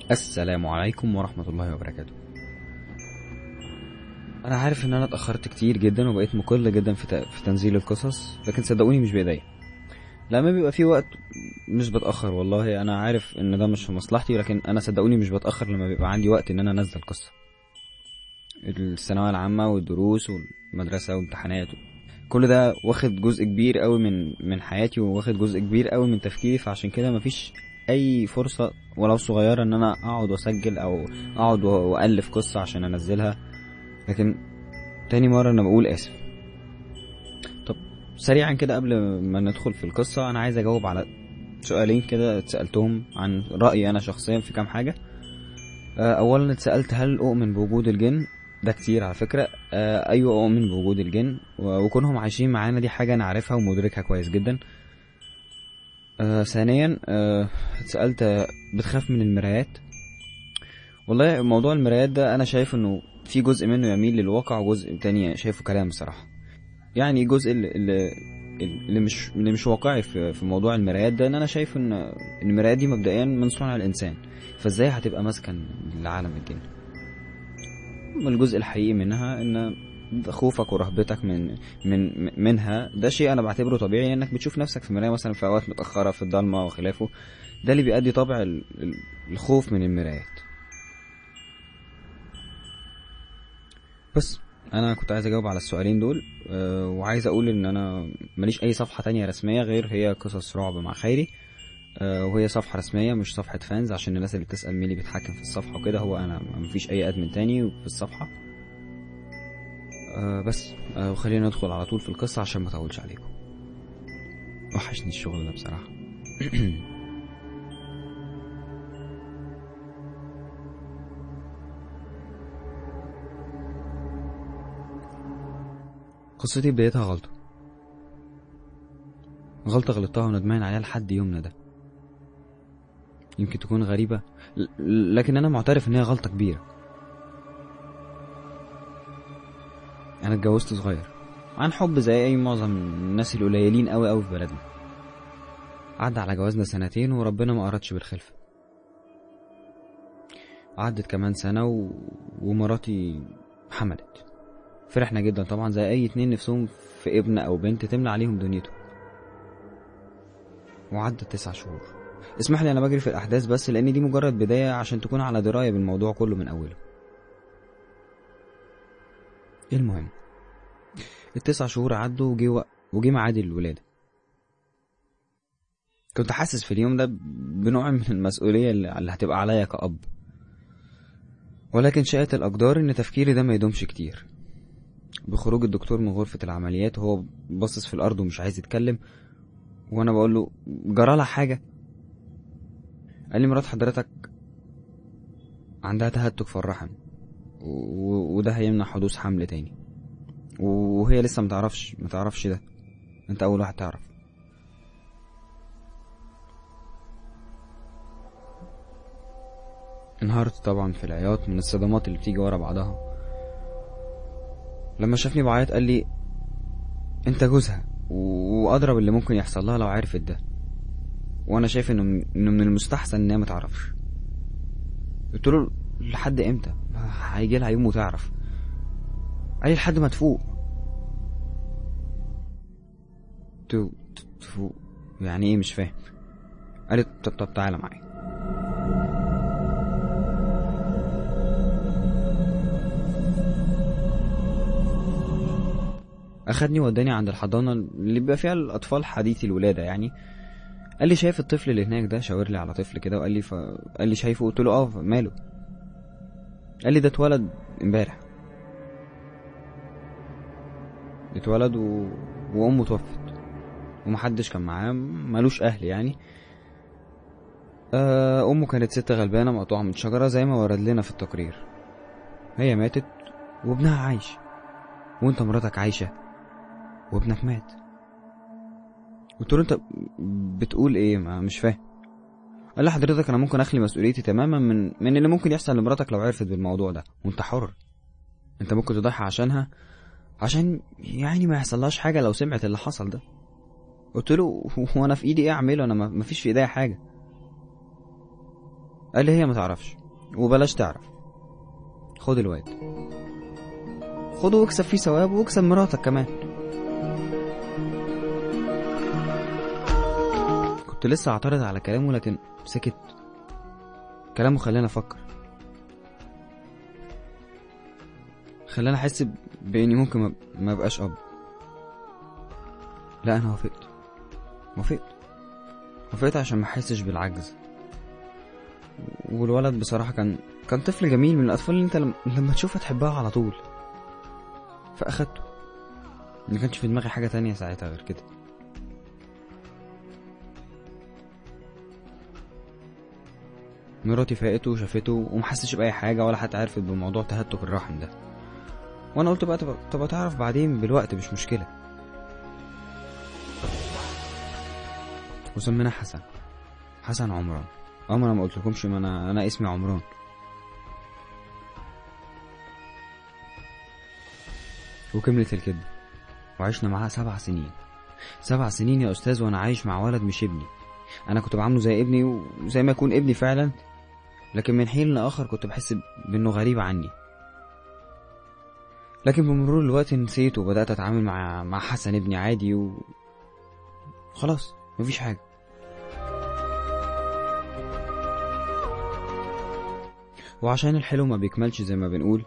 السلام عليكم ورحمة الله وبركاته أنا عارف إن أنا اتأخرت كتير جدا وبقيت مقل جدا في, ت... في تنزيل القصص لكن صدقوني مش بإيديا لما بيبقى في وقت مش بتأخر والله أنا عارف إن ده مش في مصلحتي لكن أنا صدقوني مش بتأخر لما بيبقى عندي وقت إن أنا أنزل قصة الثانوية العامة والدروس والمدرسة والامتحانات كل ده واخد جزء كبير قوي من من حياتي وواخد جزء كبير قوي من تفكيري فعشان كده مفيش اي فرصة ولو صغيرة ان انا اقعد واسجل او اقعد والف قصة عشان انزلها لكن تاني مرة انا بقول اسف طب سريعا كده قبل ما ندخل في القصة انا عايز اجاوب على سؤالين كده اتسألتهم عن رأيي انا شخصيا في كام حاجة اولا اتسألت هل اؤمن بوجود الجن ده كتير على فكرة آه أيوة أؤمن بوجود الجن وكونهم عايشين معانا دي حاجة أنا عارفها ومدركها كويس جدا آه ثانيا آه اتسألت آه، بتخاف من المرايات والله موضوع المرايات ده أنا شايف إنه في جزء منه يميل للواقع وجزء تاني شايفه كلام بصراحة يعني الجزء اللي, اللي اللي مش اللي مش واقعي في في موضوع المرايات ده ان انا شايف ان ان المرايات دي مبدئيا من صنع الانسان فازاي هتبقى مسكن لعالم الجن الجزء الحقيقي منها ان خوفك ورهبتك من من منها ده شيء انا بعتبره طبيعي انك بتشوف نفسك في مرايه مثلا في اوقات متاخره في الضلمه وخلافه ده اللي بيؤدي طبع ال- ال- الخوف من المرايات بس انا كنت عايز اجاوب على السؤالين دول أه وعايز اقول ان انا ماليش اي صفحه تانية رسميه غير هي قصص رعب مع خيري أه وهي صفحه رسميه مش صفحه فانز عشان الناس اللي بتسال مين اللي بيتحكم في الصفحه وكده هو انا مفيش اي ادمن تاني في الصفحه أه بس أه وخلينا ندخل على طول في القصه عشان ما اطولش عليكم وحشني الشغل ده بصراحه قصتي بدايتها غلطة غلطة غلطتها وندمان عليها لحد يومنا ده يمكن تكون غريبة ل- لكن أنا معترف إن هي غلطة كبيرة أنا اتجوزت صغير عن حب زي أي معظم الناس القليلين أوي أوي في بلدنا عدى على جوازنا سنتين وربنا ما أردش بالخلفة عدت كمان سنة و... ومراتي حملت فرحنا جدا طبعا زي اي اتنين نفسهم في ابن او بنت تملى عليهم دنيته وعدت تسع شهور اسمح لي انا بجري في الاحداث بس لان دي مجرد بداية عشان تكون على دراية بالموضوع كله من اوله المهم التسع شهور عدوا وجي وق- وجي ميعاد الولادة كنت حاسس في اليوم ده بنوع من المسؤولية اللي اللي هتبقى عليا كأب ولكن شاءت الأقدار إن تفكيري ده ما يدومش كتير بخروج الدكتور من غرفة العمليات وهو باصص في الأرض ومش عايز يتكلم وأنا بقول له جرالها حاجة قال لي مرات حضرتك عندها تهتك في الرحم و- وده هيمنع حدوث حمل تاني وهي لسه متعرفش متعرفش ده انت أول واحد تعرف انهارت طبعا في العياط من الصدمات اللي بتيجي ورا بعضها لما شافني بعيط قال لي انت جوزها و- واضرب اللي ممكن يحصل لها لو عرفت ده وانا شايف انه من- انه من المستحسن ان هي ما تعرفش قلت له لحد امتى هيجي لها يوم وتعرف قال لي لحد ما تفوق تو تفوق يعني ايه مش فاهم قال لي طب طب تعالى معايا اخدني وداني عند الحضانه اللي بيبقى فيها الاطفال حديثي الولاده يعني قال لي شايف الطفل اللي هناك ده شاور لي على طفل كده وقال لي ف... قال لي شايفه قلت له اه ماله قال لي ده اتولد امبارح اتولد و... وامه توفت ومحدش كان معاه ملوش اهل يعني آه امه كانت ست غلبانه مقطوعه من شجره زي ما ورد لنا في التقرير هي ماتت وابنها عايش وانت مراتك عايشه وابنك مات قلت له انت بتقول ايه ما مش فاهم قال لي حضرتك انا ممكن اخلي مسؤوليتي تماما من من اللي ممكن يحصل لمراتك لو عرفت بالموضوع ده وانت حر انت ممكن تضحي عشانها عشان يعني ما يحصلهاش حاجه لو سمعت اللي حصل ده قلت له هو انا في ايدي ايه اعمله انا ما فيش في ايديا حاجه قال لي هي ما تعرفش وبلاش تعرف خد الواد خده واكسب فيه ثواب واكسب مراتك كمان كنت لسه اعترض على كلامه لكن سكت كلامه خلاني افكر خلاني احس باني ممكن ما- ما ابقاش اب لا انا وافقت وافقت وافقت عشان ما احسش بالعجز والولد بصراحه كان كان طفل جميل من الاطفال اللي انت لم- لما تشوفها تحبها على طول فاخدته ما كانش في دماغي حاجه تانية ساعتها غير كده مراتي فاقته وشافته ومحسش بأي حاجة ولا حتى عرفت بموضوع تهتك الرحم ده وأنا قلت بقى طب, طب تعرف بعدين بالوقت مش مشكلة وسمينا حسن حسن عمران اه ما انا ما قلتلكمش ما انا انا اسمي عمران وكملت الكدبة وعشنا معاها سبع سنين سبع سنين يا استاذ وانا عايش مع ولد مش ابني انا كنت بعامله زي ابني وزي ما يكون ابني فعلا لكن من حين لاخر كنت بحس بانه غريب عني لكن بمرور الوقت نسيت وبدات اتعامل مع مع حسن ابني عادي و خلاص مفيش حاجه وعشان الحلو ما بيكملش زي ما بنقول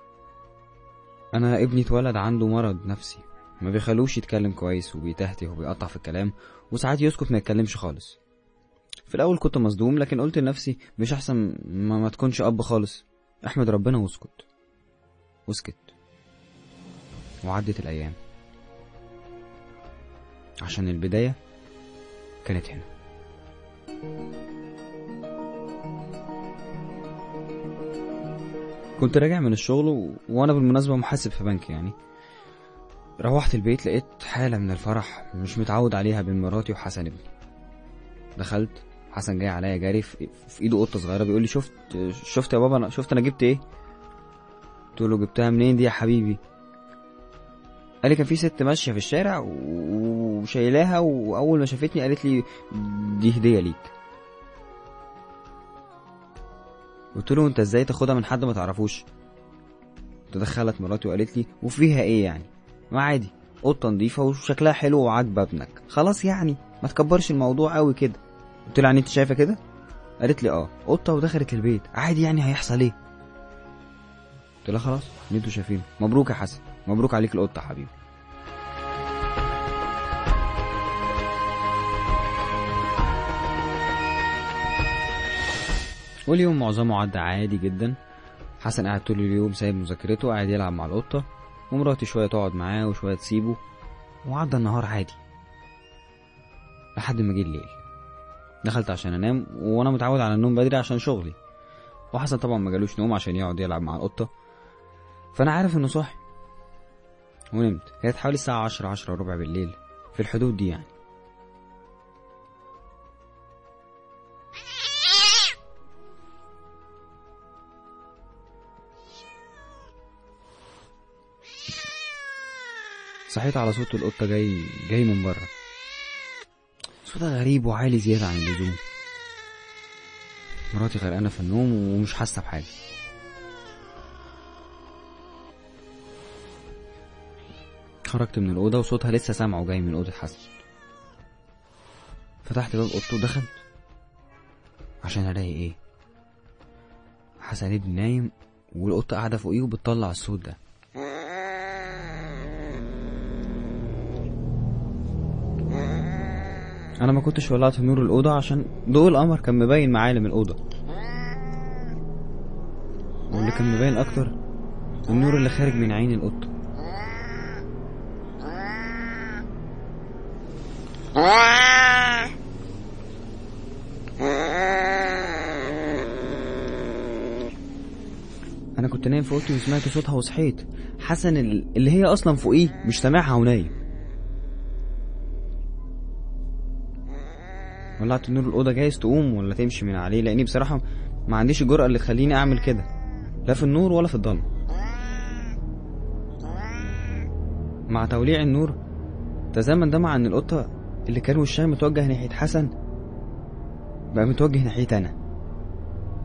انا ابني اتولد عنده مرض نفسي ما بيخلوش يتكلم كويس وبيتهته وبيقطع في الكلام وساعات يسكت ما يتكلمش خالص في الاول كنت مصدوم لكن قلت لنفسي مش احسن ما, ما تكونش اب خالص احمد ربنا واسكت واسكت وعدت الايام عشان البدايه كانت هنا كنت راجع من الشغل و... وانا بالمناسبه محاسب في بنك يعني روحت البيت لقيت حاله من الفرح مش متعود عليها بين مراتي وحسن ابني دخلت حسن جاي عليا جاري في, في ايده قطه صغيره بيقول لي شفت شفت يا بابا انا شفت انا جبت ايه قلت له جبتها منين دي يا حبيبي قال لي كان في ست ماشيه في الشارع و- وشايلاها واول ما شافتني قالت لي دي هديه ليك قلت له انت ازاي تاخدها من حد ما تعرفوش تدخلت مراتي وقالت لي وفيها ايه يعني ما عادي قطه نظيفه وشكلها حلو وعاجبه ابنك خلاص يعني ما تكبرش الموضوع قوي كده قلت لها يعني انت شايفه كده قالت لي اه قطه ودخلت البيت عادي يعني هيحصل ايه قلت لها خلاص اللي انتوا شايفينه مبروك يا حسن مبروك عليك القطه حبيبي واليوم معظمه عدى عادي جدا حسن قاعد طول اليوم سايب مذاكرته قاعد يلعب مع القطة ومراتي شوية تقعد معاه وشوية تسيبه وعدى النهار عادي لحد ما جه الليل دخلت عشان انام وانا متعود على النوم بدري عشان شغلي وحسن طبعا ما جالوش نوم عشان يقعد يلعب مع القطة فانا عارف انه صاحي ونمت كانت حوالي الساعة عشرة عشرة وربع بالليل في الحدود دي يعني صحيت على صوت القطة جاي جاي من بره صوتها غريب وعالي زيادة عن اللزوم مراتي غرقانة في النوم ومش حاسة بحاجة خرجت من الأوضة وصوتها لسه سامعه جاي من أوضة حسن فتحت باب أوضته ودخلت عشان ألاقي إيه حسن ابني نايم والقطة قاعدة فوقيه وبتطلع الصوت ده انا ما كنتش ولعت نور الاوضه عشان ضوء القمر كان مبين معالم الاوضه واللي كان مبين اكتر النور اللي خارج من عين القطه انا كنت نايم في اوضتي وسمعت صوتها وصحيت حسن ال- اللي هي اصلا فوقيه مش سامعها ونايم ولعت نور الأوضة جايز تقوم ولا تمشي من عليه لأني بصراحة ما عنديش الجرأة اللي تخليني أعمل كده لا في النور ولا في الضلمة مع توليع النور تزامن ده مع إن القطة اللي كان وشها متوجه ناحية حسن بقى متوجه ناحية أنا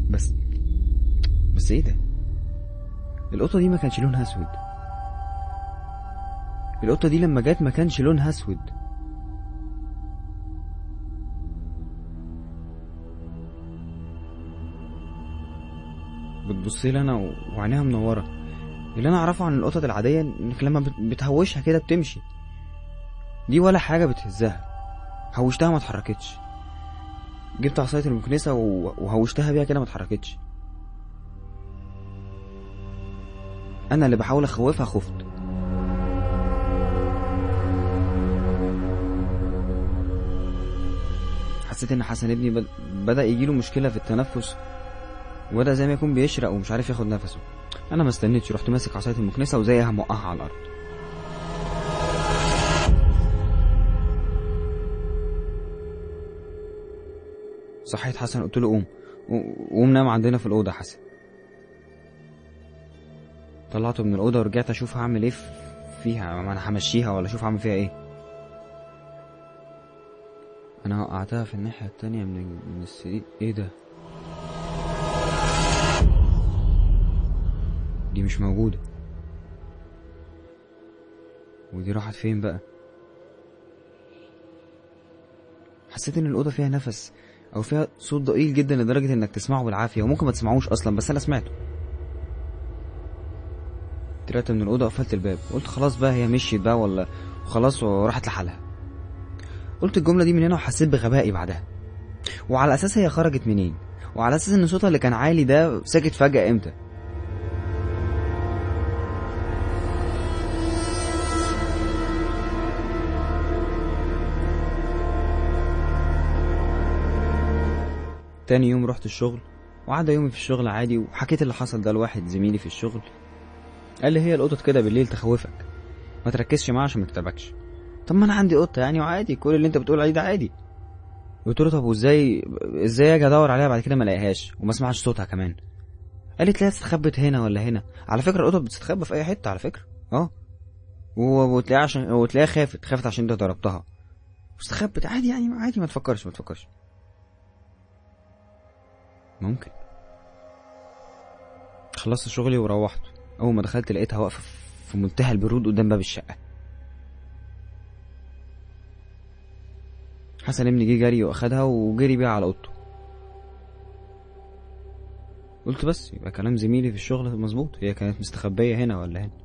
بس بس ايه ده القطه دي ما كانش لونها اسود القطه دي لما جت ما كانش لونها اسود بتبص لي انا و- وعينيها منوره اللي انا اعرفه عن القطط العاديه انك لما بت- بتهوشها كده بتمشي دي ولا حاجه بتهزها هوشتها ما اتحركتش جبت عصايه المكنسه و- وهوشتها بيها كده ما اتحركتش انا اللي بحاول اخوفها خفت حسيت ان حسن ابني بد- بدا يجيله مشكله في التنفس وبدا زي ما يكون بيشرق ومش عارف ياخد نفسه انا ما استنيتش رحت ماسك عصايه المكنسه وزيها موقعها على الارض صحيت حسن قلت له قوم قوم- قوم نام عندنا في الاوضه يا حسن طلعته من الاوضه ورجعت اشوف هعمل ايه فيها ما انا همشيها ولا اشوف هعمل فيها ايه انا وقعتها في الناحيه التانية من من السرير ايه ده دي مش موجوده ودي راحت فين بقى حسيت ان الاوضه فيها نفس او فيها صوت ضئيل جدا لدرجه انك تسمعه بالعافيه وممكن ما تسمعوش اصلا بس انا سمعته طلعت من الاوضه قفلت الباب قلت خلاص بقى هي مشيت بقى ولا خلاص وراحت لحالها قلت الجمله دي من هنا وحسيت بغبائي بعدها وعلى اساس هي خرجت منين وعلى اساس ان صوتها اللي كان عالي ده ساكت فجاه امتى تاني يوم رحت الشغل وعدى يومي في الشغل عادي وحكيت اللي حصل ده لواحد زميلي في الشغل قال لي هي القطط كده بالليل تخوفك ما تركزش معاها عشان ما تتعبكش طب ما انا عندي قطه يعني وعادي كل اللي انت بتقول عليه ده عادي قلت له طب وازاي ازاي اجي ادور عليها بعد كده ما الاقيهاش وما اسمعش صوتها كمان قال لي تلاقيها استخبت هنا ولا هنا على فكره القطط بتستخبى في اي حته على فكره اه و- وتلاقيها عشان وتلاقيها خافت خافت عشان انت ضربتها واستخبت عادي يعني عادي ما تفكرش ما تفكرش ممكن خلصت شغلي وروحت اول ما دخلت لقيتها واقفه في منتهى البرود قدام باب الشقه حسن ابني جه جري واخدها وجري بيها على اوضته قلت بس يبقى كلام زميلي في الشغل مظبوط هي كانت مستخبيه هنا ولا هنا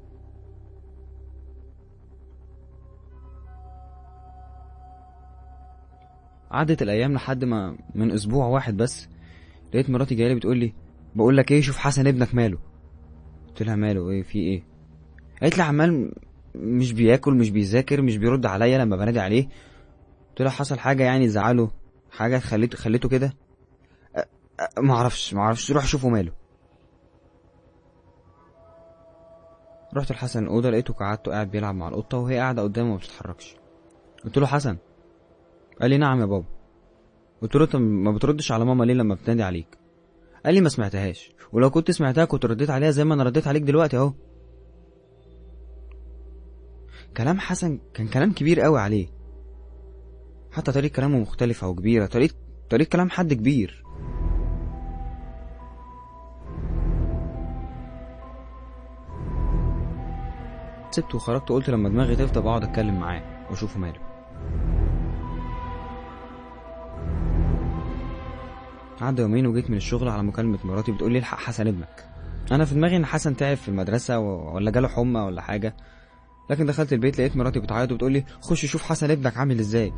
عدت الايام لحد ما من اسبوع واحد بس لقيت مراتي جايه لي بتقول لي بقول لك ايه شوف حسن ابنك ماله قلت لها ماله ايه في ايه قالت لي عمال مش بياكل مش بيذاكر مش بيرد عليا لما بنادي عليه قلت لها حصل حاجه يعني تزعله حاجه خليته خليته كده أ- أ- ما اعرفش ما اعرفش روح شوفه ماله رحت لحسن الاوضه لقيته قعدته قاعد بيلعب مع القطه وهي قاعده قدامه ما بتتحركش قلت له حسن قال لي نعم يا بابا قلت له انت ما بتردش على ماما ليه لما بتنادي عليك قال لي ما سمعتهاش ولو كنت سمعتها كنت رديت عليها زي ما انا رديت عليك دلوقتي اهو كلام حسن كان كلام كبير قوي عليه حتى طريقة كلامه مختلفة وكبيرة طريقة طريقة كلام حد كبير سبته وخرجت وقلت لما دماغي تفضى بقعد اتكلم معاه واشوفه ماله عدى يومين وجيت من الشغل على مكالمة مراتي بتقول لي الحق حسن ابنك انا في دماغي ان حسن تعب في المدرسة و- ولا جاله حمى ولا حاجة لكن دخلت البيت لقيت مراتي بتعيط وبتقول لي خش شوف حسن ابنك عامل ازاي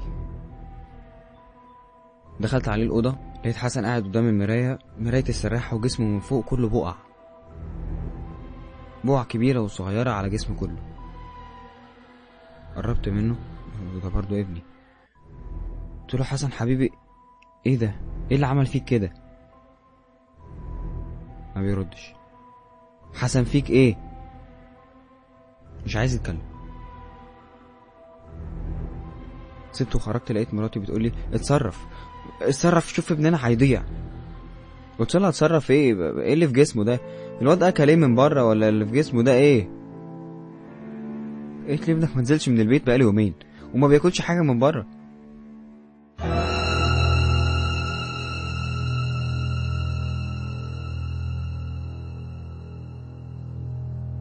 دخلت عليه الأوضة لقيت حسن قاعد قدام المراية مراية السراحة وجسمه من فوق كله بقع بقع كبيرة وصغيرة على جسمه كله قربت منه وده برضه ابني قلت له حسن حبيبي ايه ده ايه اللي عمل فيك كده ما بيردش حسن فيك ايه مش عايز يتكلم سبته وخرجت لقيت مراتي بتقولي اتصرف اتصرف شوف ابننا هيضيع قلت لها اتصرف ايه ايه اللي في جسمه ده الواد اكل ايه من بره ولا اللي في جسمه ده ايه قالت لي ابنك ما نزلش من البيت بقاله يومين وما بياكلش حاجه من بره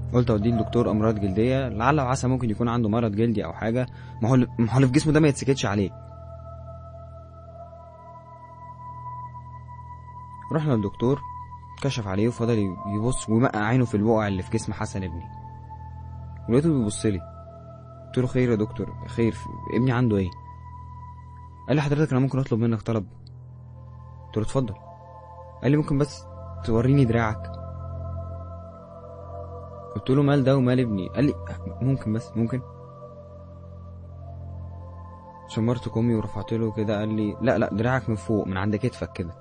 قلت اوديه لدكتور امراض جلديه لعل وعسى ممكن يكون عنده مرض جلدي او حاجه ما هو ما هو اللي في جسمه ده ما يتسكتش عليه رحنا للدكتور كشف عليه وفضل يبص ومقع عينه في البقع اللي في جسم حسن ابني ولقيته بيبص لي قلت له خير يا دكتور خير ابني عنده ايه قال لي حضرتك انا ممكن اطلب منك طلب قلت له اتفضل قال لي ممكن بس توريني دراعك قلت له مال ده ومال ابني قال لي ممكن بس ممكن شمرت كمي ورفعت له كده قال لي لا لا دراعك من فوق من عند كتفك كده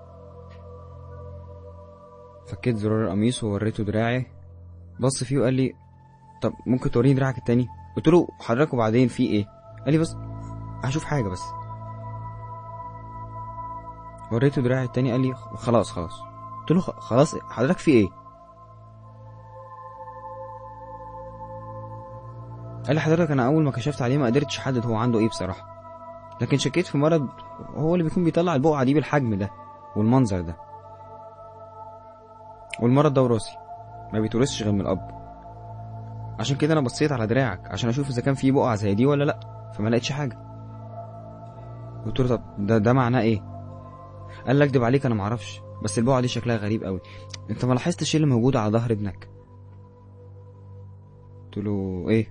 فكيت زرار القميص ووريته دراعي بص فيه وقال لي طب ممكن توريني دراعك التاني قلت له حضرتك وبعدين في ايه قال لي بس هشوف حاجه بس وريته دراعي التاني قال لي خلاص خلاص قلت له خلاص حضرتك في ايه قال لي حضرتك انا اول ما كشفت عليه ما قدرتش احدد هو عنده ايه بصراحه لكن شكيت في مرض هو اللي بيكون بيطلع البقعه دي بالحجم ده والمنظر ده والمرض ده وراثي ما بيتورثش غير من الاب عشان كده انا بصيت على دراعك عشان اشوف اذا كان في بقعه زي دي ولا لا فما لقيتش حاجه قلت له طب ده ده معناه ايه قال لي اكدب عليك انا معرفش بس البقعه دي شكلها غريب قوي انت ما لاحظتش ايه اللي موجود على ظهر ابنك قلت له ايه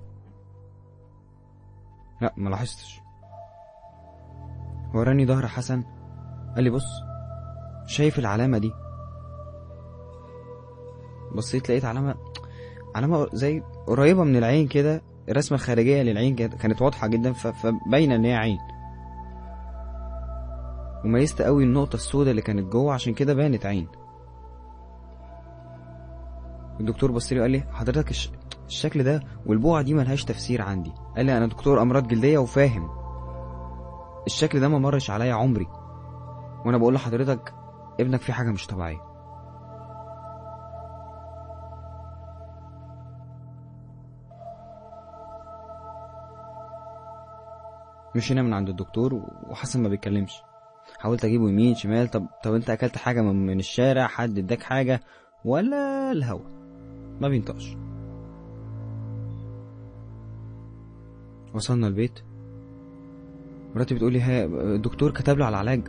لا ما لاحظتش وراني ظهر حسن قال لي بص شايف العلامه دي بصيت لقيت علامه علامه زي قريبه من العين كده الرسمه الخارجيه للعين كانت واضحه جدا فباينه ان هي عين وميزت قوي النقطه السوداء اللي كانت جوه عشان كده بانت عين الدكتور بص لي وقال لي حضرتك الش... الشكل ده والبقعه دي ملهاش تفسير عندي قال لي انا دكتور امراض جلديه وفاهم الشكل ده ما مرش عليا عمري وانا بقول لحضرتك ابنك فيه حاجه مش طبيعيه مشينا من عند الدكتور وحسن ما بيتكلمش حاولت اجيبه يمين شمال طب طب انت اكلت حاجه من, من الشارع حد اداك حاجه ولا الهوا ما بينطقش وصلنا البيت مراتي بتقولي ها الدكتور كتب له على العلاج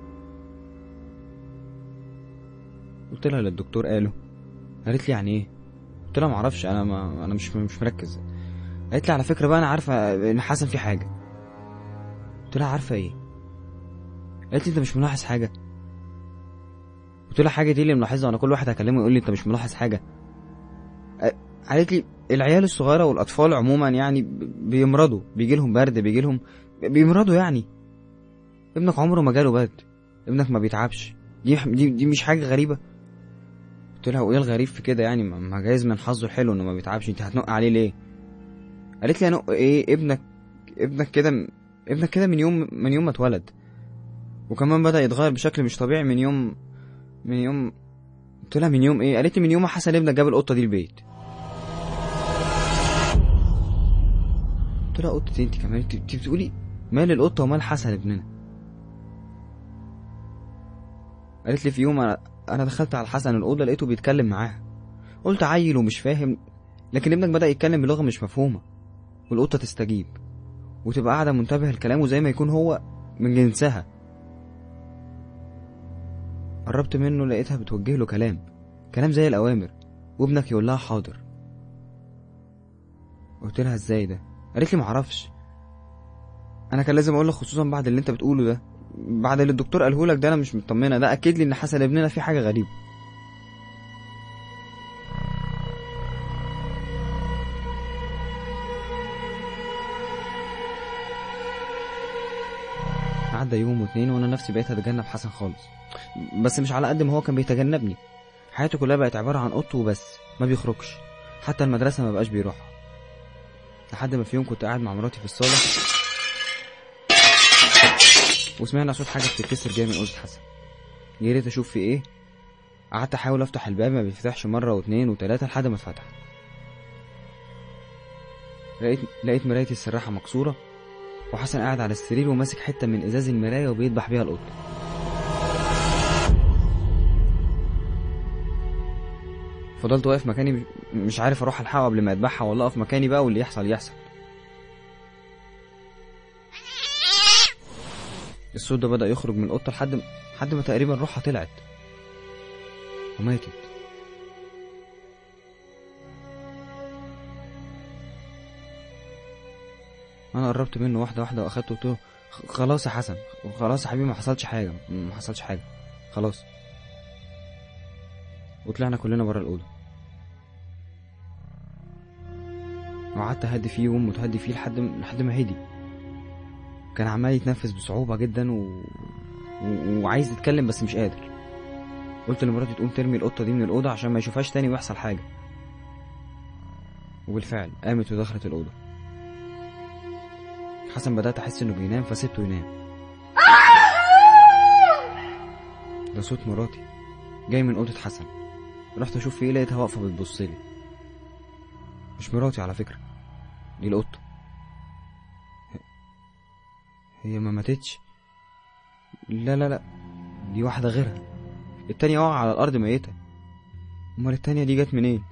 قلت لها اللي الدكتور قاله قالت لي يعني ايه قلت لها معرفش انا ما انا مش مش مركز قالت لي على فكره بقى انا عارفه ان حسن في حاجه قلت لها عارفه ايه قالت لي انت مش ملاحظ حاجه قلت لها حاجه دي اللي ملاحظها وانا كل واحد هكلمه يقول لي انت مش ملاحظ حاجه قالت لي العيال الصغيره والاطفال عموما يعني بيمرضوا بيجي لهم برد بيجي لهم بيمرضوا يعني ابنك عمره ما جاله برد ابنك ما بيتعبش دي دي, دي مش حاجه غريبه قلت لها وايه الغريب في كده يعني ما جايز من حظه الحلو انه ما بيتعبش انت هتنق عليه ليه قالت لي انق ايه ابنك ابنك كده ابنك كده من يوم من يوم ما اتولد وكمان بدا يتغير بشكل مش طبيعي من يوم من يوم قلت لها من يوم ايه قالت لي من يوم ما حسن ابنك جاب القطه دي البيت قلت لها قطه انت كمان انت بتقولي مال القطه ومال حسن ابننا قالت لي في يوم انا انا دخلت على حسن الاوضه لقيته بيتكلم معاها قلت عيل ومش فاهم لكن ابنك بدا يتكلم بلغه مش مفهومه والقطه تستجيب وتبقى قاعده منتبهه لكلامه زي ما يكون هو من جنسها قربت منه لقيتها بتوجه له كلام كلام زي الاوامر وابنك يقول لها حاضر قلت لها ازاي ده قالت لي معرفش انا كان لازم اقول لك خصوصا بعد اللي انت بتقوله ده بعد اللي الدكتور قاله لك ده انا مش مطمنه ده اكد لي ان حسن ابننا فيه حاجه غريبه عدى يوم واتنين وانا نفسي بقيت اتجنب حسن خالص بس مش على قد ما هو كان بيتجنبني حياته كلها بقت عباره عن قط وبس ما بيخرجش حتى المدرسه ما بقاش بيروحها لحد ما في يوم كنت قاعد مع مراتي في الصاله وسمعنا صوت حاجه بتتكسر جايه من اوضه حسن يا ريت اشوف في ايه قعدت احاول افتح الباب ما بيفتحش مره واتنين وتلاته لحد ما اتفتح لقيت لقيت مرايه السراحه مكسوره وحسن قاعد على السرير وماسك حته من ازاز المرايه وبيذبح بيها القط فضلت واقف مكاني مش- مش عارف اروح الحقه قبل ما يذبحها ولا اقف مكاني بقى واللي يحصل يحصل الصوت ده بدأ يخرج من القطة لحد لحد ما تقريبا روحها طلعت وماتت انا قربت منه واحده واحده واخدته قلت له "خ- خلاص يا حسن خلاص يا حبيبي ما حصلش حاجه ما حصلش حاجه خلاص وطلعنا كلنا بره الاوضه وقعدت اهدي فيه وامه تهدي فيه لحد لحد ما هدي كان عمال يتنفس بصعوبه جدا و... و... وعايز يتكلم بس مش قادر قلت لمراتي تقوم ترمي القطه دي من الاوضه عشان ما يشوفهاش تاني ويحصل حاجه وبالفعل قامت ودخلت الاوضه حسن بدات احس انه بينام فسبته ينام ده صوت مراتي جاي من اوضه حسن رحت اشوف في ايه لقيتها واقفه بتبص لي مش مراتي على فكره دي القطه هي ما ماتتش لا لا لا دي واحده غيرها التانية واقعة على الأرض ميتة أمال التانية دي جت منين؟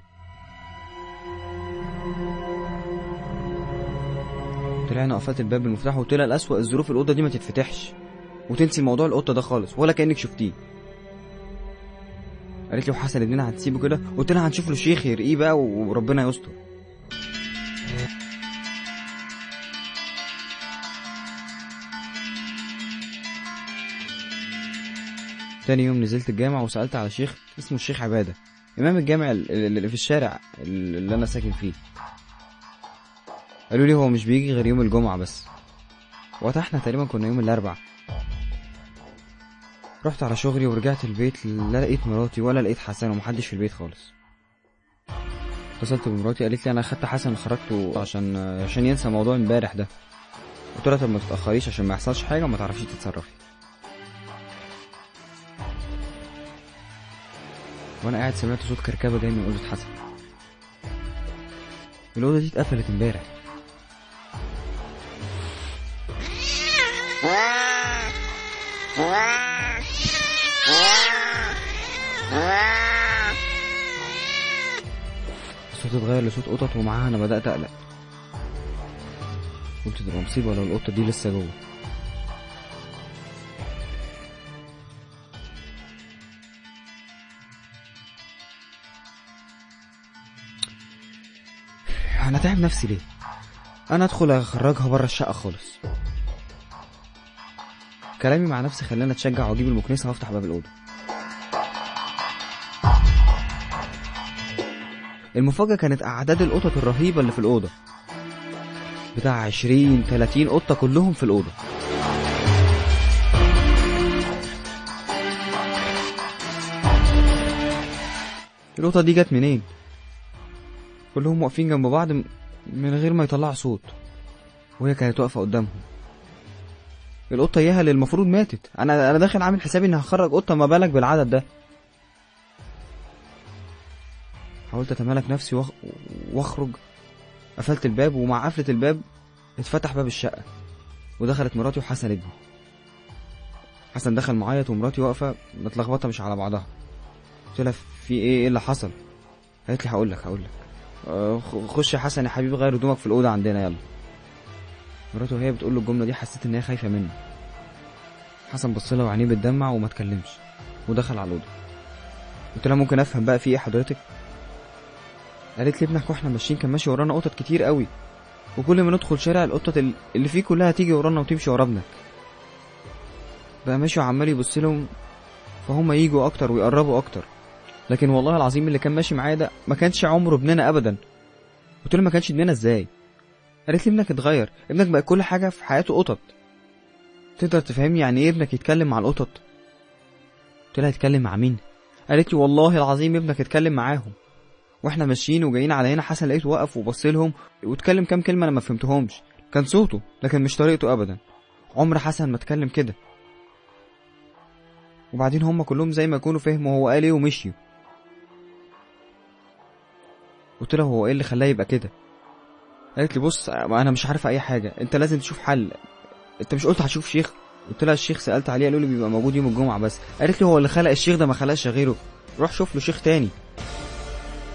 طلعنا قفلت الباب بالمفتاح وطلع الأسوأ الظروف الأوضة دي ما تتفتحش وتنسي موضوع القطة ده خالص ولا كأنك شفتيه قالت لي وحسن ابننا هتسيبه كده قلت لها هنشوف له شيخ يرقيه بقى وربنا يستر تاني يوم نزلت الجامع وسألت على شيخ اسمه الشيخ عبادة إمام الجامع ال- اللي في الشارع اللي أنا ساكن فيه قالوا لي هو مش بيجي غير يوم الجمعة بس وقتها احنا تقريبا كنا يوم الأربع رحت على شغلي ورجعت البيت لا لقيت مراتي ولا لقيت حسن ومحدش في البيت خالص اتصلت بمراتي قالت لي انا اخدت حسن خرجته عشان عشان ينسى موضوع امبارح ده قلت لها طب ما تتاخريش عشان ما يحصلش حاجه وما تعرفيش تتصرفي وانا قاعد سمعت صوت كركبه جاي من اوضه حسن الاوضه دي اتقفلت امبارح الصوت اتغير لصوت قطط ومعاها انا بدات اقلق قلت تبقى مصيبه لو القطه دي لسه جوه انا تعب نفسي ليه انا ادخل اخرجها بره الشقه خالص كلامي مع نفسي خلاني اتشجع واجيب المكنسه وافتح باب الاوضه المفاجأة كانت أعداد القطط الرهيبة اللي في الأوضة بتاع عشرين تلاتين قطة كلهم في الأوضة القطة دي جت منين؟ كلهم واقفين جنب بعض م- من غير ما يطلعوا صوت وهي كانت واقفة قدامهم القطة اياها اللي المفروض ماتت أنا أنا داخل عامل حسابي إني هخرج قطة ما بالك بالعدد ده حاولت اتمالك نفسي واخ... واخرج قفلت الباب ومع قفلة الباب اتفتح باب الشقة ودخلت مراتي وحسن ابني حسن دخل معيط ومراتي واقفة متلخبطة مش على بعضها قلت لها في ايه ايه اللي حصل قالت لي هقول لك هقول لك آه، خ- خش يا حسن يا حبيبي غير هدومك في الأوضة عندنا يلا مراته وهي بتقول له الجملة دي حسيت إن هي خايفة منه حسن بص لها وعينيه بتدمع وما اتكلمش ودخل على الأوضة قلت لها ممكن أفهم بقى في إيه حضرتك قالت لي ابنك واحنا ماشيين كان ماشي ورانا قطط كتير قوي وكل ما ندخل شارع القطط ال- اللي فيه كلها تيجي ورانا وتمشي ورا ابنك بقى ماشي وعمال يبص لهم فهم يجوا اكتر ويقربوا اكتر لكن والله العظيم اللي كان ماشي معايا ده ما كانش عمره ابننا ابدا قلت له ما كانش ابننا ازاي قالت لي ابنك اتغير ابنك بقى كل حاجه في حياته قطط تقدر تفهمني يعني ايه ابنك يتكلم مع القطط قلت لها يتكلم مع مين قالت لي والله العظيم ابنك اتكلم معاهم واحنا ماشيين وجايين على هنا حسن لقيته وقف وبص لهم واتكلم كام كلمه انا ما فهمتهمش كان صوته لكن مش طريقته ابدا عمر حسن ما اتكلم كده وبعدين هم كلهم زي ما يكونوا فهموا هو قال ايه ومشيوا قلت له هو ايه اللي خلاه يبقى كده قالت لي بص انا مش عارفه اي حاجه انت لازم تشوف حل انت مش قلت هتشوف شيخ قلت لها الشيخ سالت عليه قالوا لي بيبقى موجود يوم الجمعه بس قالت لي هو اللي خلق الشيخ ده ما خلقش غيره روح شوف له شيخ تاني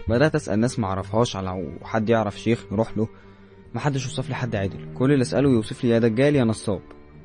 بدات اسال ناس ما اعرفهاش على حد يعرف شيخ نروح له ما حدش وصف لي حد عادل كل اللي اساله يوصف لي يا دجال يا نصاب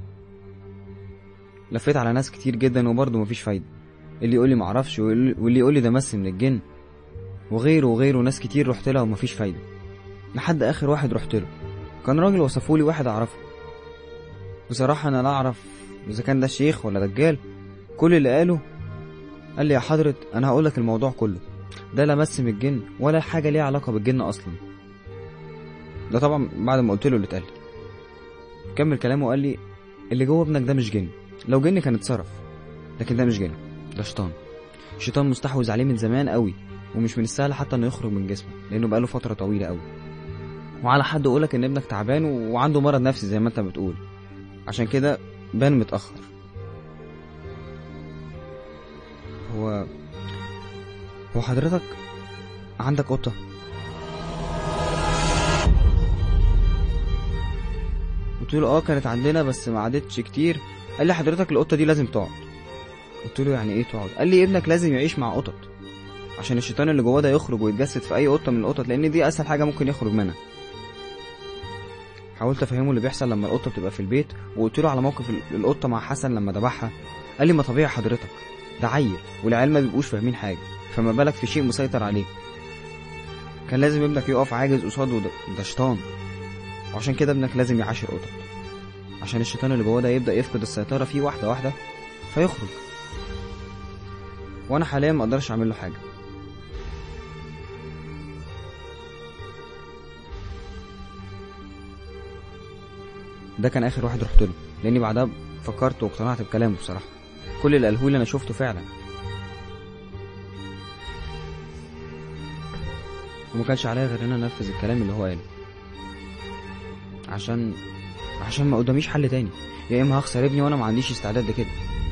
لفيت على ناس كتير جدا وبرضه مفيش فايده اللي يقول لي ما اعرفش واللي يقول لي ده مس من الجن وغيره وغيره ناس كتير رحت لها ومفيش فايده لحد اخر واحد رحت له كان راجل وصفولي واحد اعرفه بصراحه انا لا اعرف اذا كان ده شيخ ولا دجال كل اللي قاله قال لي يا حضرة انا هقول لك الموضوع كله ده لا مس من الجن ولا حاجه ليها علاقه بالجن اصلا ده طبعا بعد ما قلت له اللي اتقال لي كمل كلامه وقال لي اللي جوه ابنك ده مش جن لو جن كان اتصرف لكن ده مش جن ده شيطان الشيطان مستحوذ عليه من زمان قوي ومش من السهل حتى انه يخرج من جسمه لانه بقاله فتره طويله قوي وعلى حد يقولك ان ابنك تعبان وعنده مرض نفسي زي ما انت بتقول عشان كده بان متاخر هو هو حضرتك عندك قطه قلت له اه كانت عندنا بس ما عادتش كتير قال لي حضرتك القطه دي لازم تقعد قلت له يعني ايه تقعد قال لي ابنك لازم يعيش مع قطط عشان الشيطان اللي جواه ده يخرج ويتجسد في اي قطه من القطط لان دي اسهل حاجه ممكن يخرج منها حاولت افهمه اللي بيحصل لما القطه بتبقى في البيت وقلت له على موقف القطه مع حسن لما ذبحها قال لي ما طبيعي حضرتك ده عيل والعيال ما بيبقوش فاهمين حاجه فما بالك في شيء مسيطر عليه كان لازم ابنك يقف عاجز قصاده ده, ده شيطان وعشان كده ابنك لازم يعاشر قطط عشان الشيطان اللي جواه ده يبدا يفقد السيطره فيه واحده واحده فيخرج وانا حاليا ما اقدرش اعمل له حاجه ده كان اخر واحد رحت له لاني بعدها فكرت واقتنعت بكلامه بصراحه كل اللي قاله لي انا شفته فعلا وما كانش عليا غير ان انا انفذ الكلام اللي هو قاله عشان عشان ما قداميش حل تاني يا اما هخسر ابني وانا ما عنديش استعداد لكده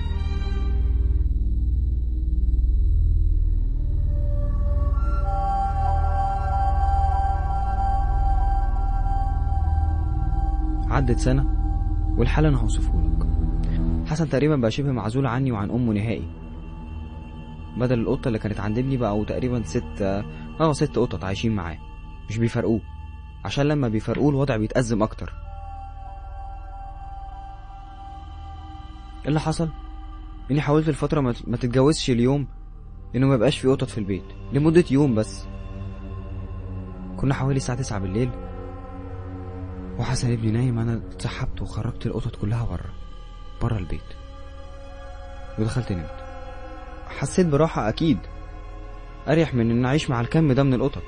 عدت سنة والحال أنا هوصفه لك حسن تقريبا بقى شبه معزول عني وعن أمه نهائي بدل القطة اللي كانت عند ابني بقوا تقريبا ست اه ست قطط عايشين معاه مش بيفرقوه عشان لما بيفرقوه الوضع بيتأزم أكتر ايه اللي حصل؟ إني حاولت الفترة ما ما تتجوزش اليوم إنه ما يبقاش في قطط في البيت لمدة يوم بس كنا حوالي الساعة تسعة بالليل وحسن ابني نايم انا اتسحبت وخرجت القطط كلها بره بره البيت ودخلت نمت حسيت براحة اكيد اريح من ان اعيش مع الكم ده من القطط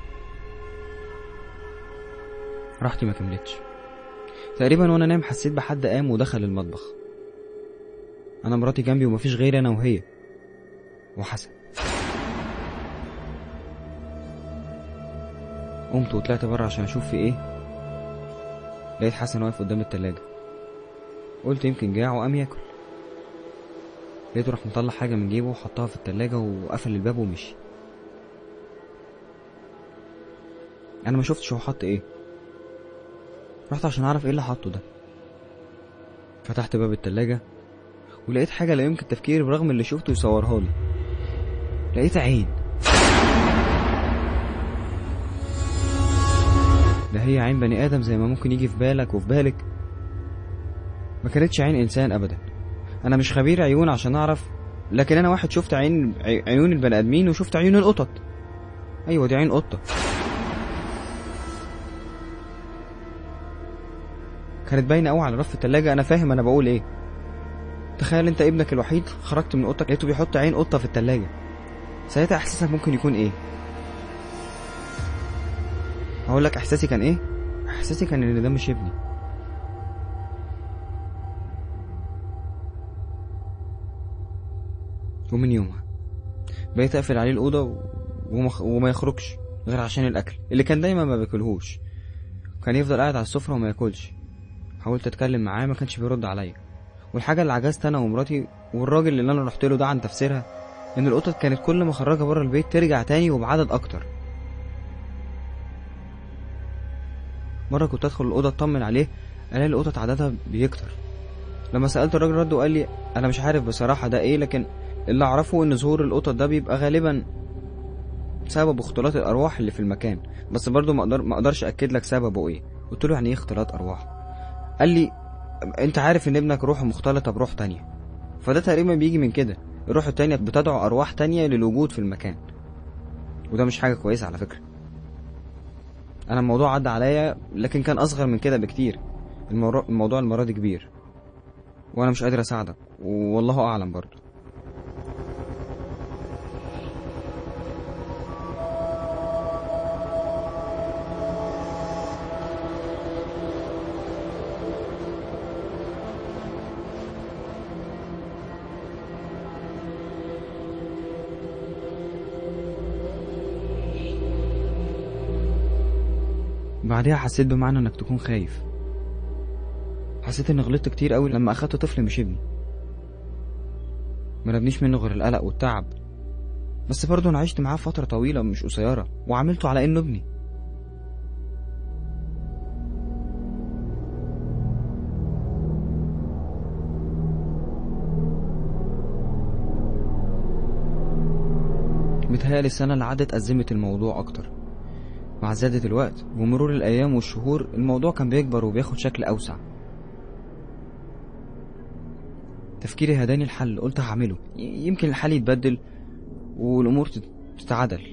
راحتي ما كملتش تقريبا وانا نايم حسيت بحد قام ودخل المطبخ انا مراتي جنبي ومفيش غيري انا وهي وحسن قمت وطلعت بره عشان اشوف في ايه لقيت حسن واقف قدام التلاجة قلت يمكن جاع وقام ياكل لقيته راح مطلع حاجة من جيبه وحطها في التلاجة وقفل الباب ومشي أنا ما شفتش هو حط إيه رحت عشان أعرف إيه اللي حطه ده فتحت باب التلاجة ولقيت حاجة لا يمكن تفكيري برغم اللي شفته يصورها لي لقيت عين ده هي عين بني آدم زي ما ممكن يجي في بالك وفي بالك ما كانتش عين إنسان أبدا أنا مش خبير عيون عشان أعرف لكن أنا واحد شفت عين عيون البني آدمين وشفت عيون القطط أيوة دي عين قطة كانت باينة أوي على رف التلاجة أنا فاهم أنا بقول إيه تخيل أنت ابنك الوحيد خرجت من أوضتك لقيته بيحط عين قطة في التلاجة ساعتها إحساسك ممكن يكون إيه هقول لك احساسي كان ايه احساسي كان ان ده مش ابني ومن يومها بقيت اقفل عليه الاوضه ومخ... وما يخرجش غير عشان الاكل اللي كان دايما ما باكلهوش كان يفضل قاعد على السفره وما ياكلش حاولت اتكلم معاه ما كانش بيرد عليا والحاجه اللي عجزت انا ومراتي والراجل اللي انا رحت له ده عن تفسيرها ان القطط كانت كل ما اخرجها بره البيت ترجع تاني وبعدد اكتر مرة كنت أدخل الأوضة أطمن عليه ألاقي القطط عددها بيكتر لما سألت الراجل رد وقال لي أنا مش عارف بصراحة ده إيه لكن اللي أعرفه إن ظهور القطط ده بيبقى غالبا سبب اختلاط الارواح اللي في المكان بس برضه ما اقدر ما اقدرش اكد لك سببه ايه قلت له يعني ايه اختلاط ارواح قال لي انت عارف ان ابنك روحه مختلطه بروح تانية فده تقريبا بيجي من كده الروح التانية بتدعو ارواح تانية للوجود في المكان وده مش حاجه كويسه على فكره انا الموضوع عدى عليا لكن كان اصغر من كده بكتير الموضوع الموضوع المره دي كبير وانا مش قادر اساعدك والله اعلم برضه بعدها حسيت بمعنى انك تكون خايف حسيت اني غلطت كتير قوي لما اخدت طفل مش ابني ما نبنيش منه غير القلق والتعب بس برضه انا عشت معاه فتره طويله مش قصيره وعاملته على انه ابني متهيألي السنة اللي عدت أزمت الموضوع أكتر مع زيادة الوقت ومرور الأيام والشهور الموضوع كان بيكبر وبياخد شكل أوسع تفكيري هداني الحل قلت هعمله ي- يمكن الحل يتبدل والأمور تت- تتعدل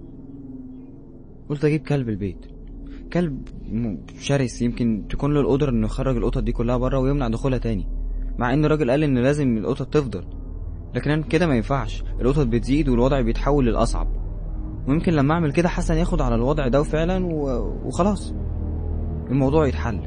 قلت أجيب كلب البيت كلب م- شرس يمكن تكون له القدرة إنه يخرج القطط دي كلها بره ويمنع دخولها تاني مع إن الراجل قال إن لازم القطط تفضل لكن أنا كده ما ينفعش القطط بتزيد والوضع بيتحول للأصعب ويمكن لما أعمل كده حسن ياخد على الوضع ده فعلا و... وخلاص الموضوع يتحل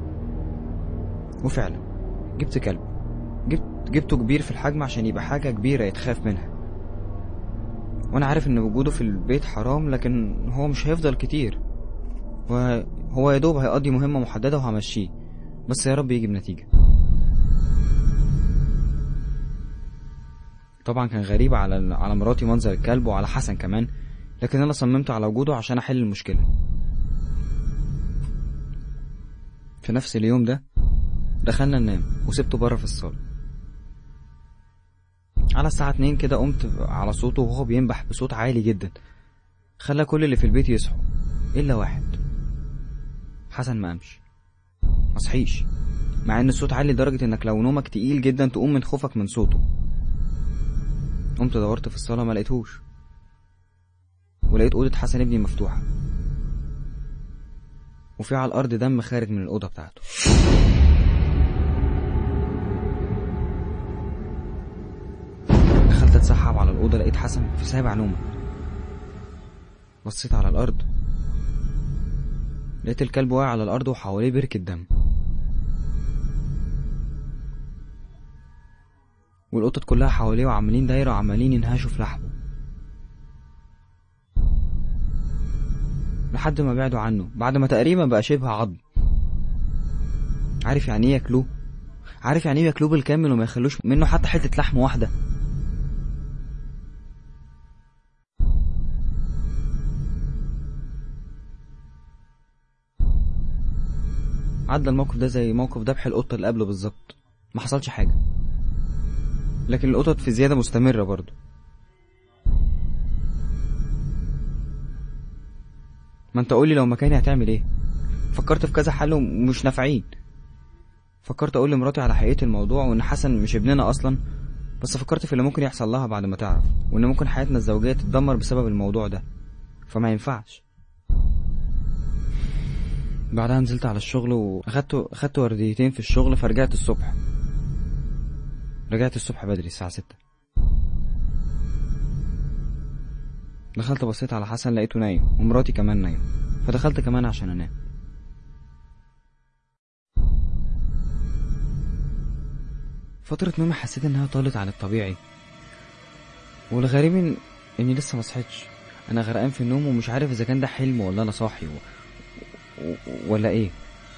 وفعلا جبت كلب جبت جبته كبير في الحجم عشان يبقى حاجة كبيرة يتخاف منها وانا عارف ان وجوده في البيت حرام لكن هو مش هيفضل كتير وهو يا دوب هيقضي مهمة محددة وهمشيه بس يا رب يجي بنتيجة طبعا كان غريب على على مراتي منظر الكلب وعلى حسن كمان لكن انا صممت على وجوده عشان احل المشكلة في نفس اليوم ده دخلنا ننام وسبته بره في الصالة على الساعة اتنين كده قمت على صوته وهو بينبح بصوت عالي جدا خلى كل اللي في البيت يصحوا إلا واحد حسن ما قامش مصحيش مع ان الصوت عالي لدرجة انك لو نومك تقيل جدا تقوم من خوفك من صوته قمت دورت في الصالة ما لقيتهوش ولقيت أوضة حسن ابني مفتوحة وفي على الأرض دم خارج من الأوضة بتاعته دخلت اتسحب على الأوضة لقيت حسن في سابع نومه بصيت على الأرض لقيت الكلب واقع على الأرض وحواليه بركة دم والقطط كلها حواليه وعمالين دايرة وعمالين ينهشوا في لحمه لحد ما بعدوا عنه بعد ما تقريبا بقى شبه عظم عارف يعني ايه ياكلوه عارف يعني ايه ياكلوه بالكامل وما يخلوش منه حتى حتة لحم واحدة عدى الموقف ده زي موقف ذبح القطة اللي قبله بالظبط ما حصلش حاجة لكن القطط في زيادة مستمرة برضو ما انت قولي لو مكاني هتعمل ايه فكرت في كذا حل ومش نافعين فكرت اقول لمراتي على حقيقة الموضوع وان حسن مش ابننا اصلا بس فكرت في اللي ممكن يحصل لها بعد ما تعرف وان ممكن حياتنا الزوجية تتدمر بسبب الموضوع ده فما ينفعش بعدها نزلت على الشغل واخدت اخدت ورديتين في الشغل فرجعت الصبح رجعت الصبح بدري الساعة ستة دخلت بصيت على حسن لقيته نايم ومراتي كمان نايم فدخلت كمان عشان انام فترة نومي حسيت انها طالت عن الطبيعي والغريب إن... اني لسه مصحيتش انا غرقان في النوم ومش عارف اذا كان ده حلم ولا انا صاحي و... و... ولا ايه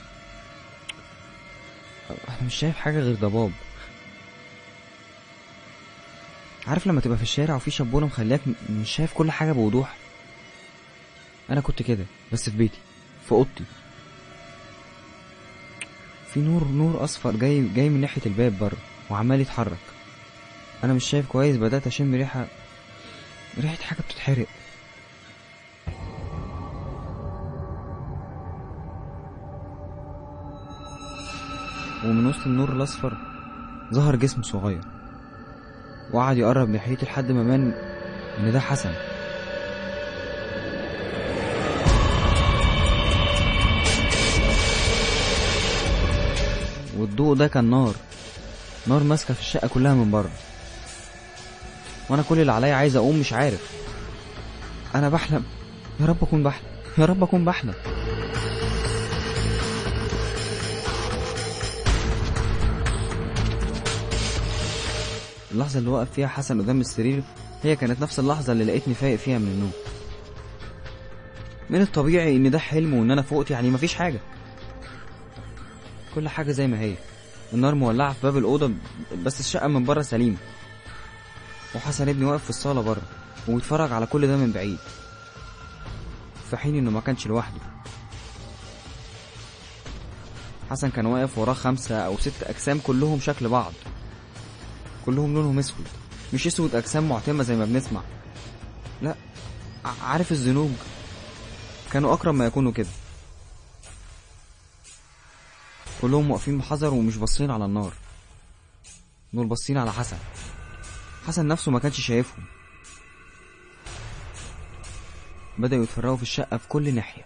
انا مش شايف حاجة غير ضباب عارف لما تبقى في الشارع وفي شبونه مخليك م- مش شايف كل حاجه بوضوح انا كنت كده بس في بيتي في اوضتي في نور نور اصفر جاي جاي من ناحيه الباب بره وعمال يتحرك انا مش شايف كويس بدات اشم ريحه ريحه حاجه بتتحرق من وسط النور الأصفر ظهر جسم صغير وقعد يقرب ناحيتي لحد ما بان إن ده حسن والضوء ده كان نار نار ماسكة في الشقة كلها من بره وأنا كل اللي عليا عايز أقوم مش عارف أنا بحلم يا رب أكون بحلم يا رب أكون بحلم اللحظة اللي وقف فيها حسن قدام السرير هي كانت نفس اللحظة اللي لقيتني فايق فيها من النوم من الطبيعي ان ده حلم وان انا فقت يعني مفيش حاجة كل حاجة زي ما هي النار مولعة في باب الأوضة بس الشقة من بره سليمة وحسن ابني واقف في الصالة بره وبيتفرج على كل ده من بعيد في حين انه ما كانش لوحده حسن كان واقف وراه خمسة أو ست أجسام كلهم شكل بعض كلهم لونهم اسود مش اسود اجسام معتمه زي ما بنسمع لا ع- عارف الزنوج كانوا اقرب ما يكونوا كده كلهم واقفين بحذر ومش باصين على النار دول باصين على حسن حسن نفسه ما كانش شايفهم بدأوا يتفرقوا في الشقة في كل ناحية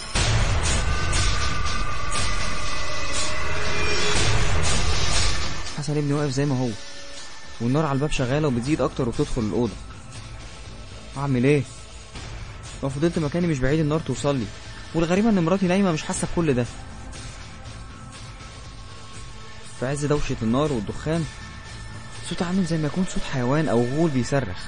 حسن ابني واقف زي ما هو والنار على الباب شغالة وبتزيد أكتر وبتدخل الأوضة أعمل إيه؟ لو فضلت مكاني مش بعيد النار توصل لي والغريبة إن مراتي نايمة مش حاسة بكل ده في عز دوشة النار والدخان صوت عامل زي ما يكون صوت حيوان أو غول بيصرخ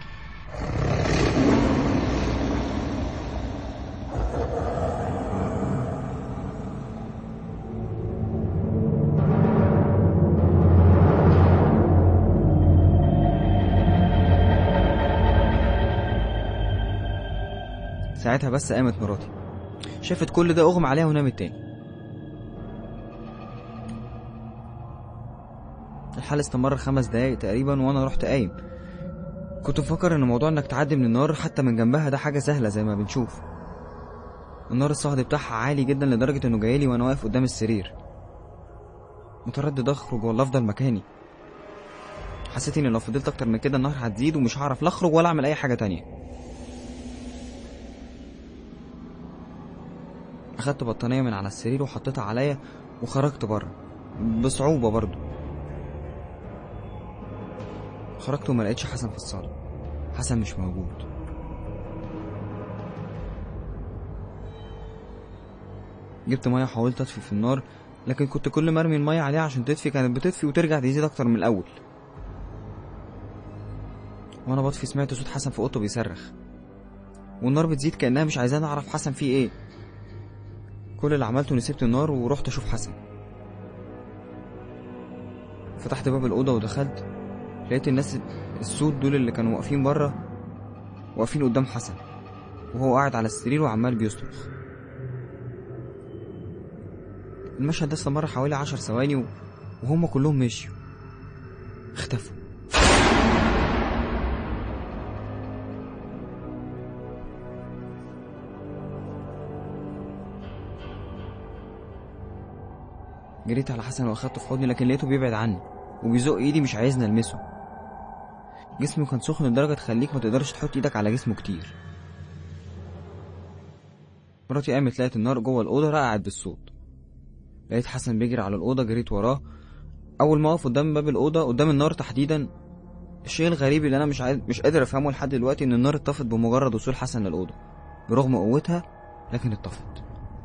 ساعتها بس قامت مراتي شافت كل ده اغمى عليها ونامت تاني الحال استمر خمس دقايق تقريبا وانا رحت قايم كنت مفكر ان موضوع انك تعدي من النار حتى من جنبها ده حاجه سهله زي ما بنشوف النار الصهد بتاعها عالي جدا لدرجه انه جايلي وانا واقف قدام السرير متردد اخرج ولا افضل مكاني حسيت ان لو فضلت اكتر من كده النار هتزيد ومش هعرف لا اخرج ولا اعمل اي حاجه تانية اخدت بطانيه من على السرير وحطيتها عليا وخرجت بره بصعوبه برضو خرجت وما لقيتش حسن في الصاله حسن مش موجود جبت ميه حاولت اطفي في النار لكن كنت كل ما ارمي الميه عليها عشان تطفي كانت بتطفي وترجع تزيد اكتر من الاول وانا بطفي سمعت صوت حسن في اوضته بيصرخ والنار بتزيد كانها مش عايزاني اعرف حسن فيه ايه كل اللي عملته اني سبت النار ورحت اشوف حسن فتحت باب الاوضه ودخلت لقيت الناس السود دول اللي كانوا واقفين بره واقفين قدام حسن وهو قاعد على السرير وعمال بيصرخ المشهد ده استمر حوالي عشر ثواني و... وهم كلهم مشيوا اختفوا جريت على حسن واخدته في حضني لكن لقيته بيبعد عني وبيزق ايدي مش عايزني المسه جسمه كان سخن لدرجة تخليك ما تقدرش تحط ايدك على جسمه كتير مراتي قامت لقيت النار جوه الأوضة رقعت بالصوت لقيت حسن بيجري على الأوضة جريت وراه أول ما أقف قدام باب الأوضة قدام النار تحديدا الشيء الغريب اللي أنا مش عايز مش قادر أفهمه لحد دلوقتي إن النار اتطفت بمجرد وصول حسن للأوضة برغم قوتها لكن اتطفت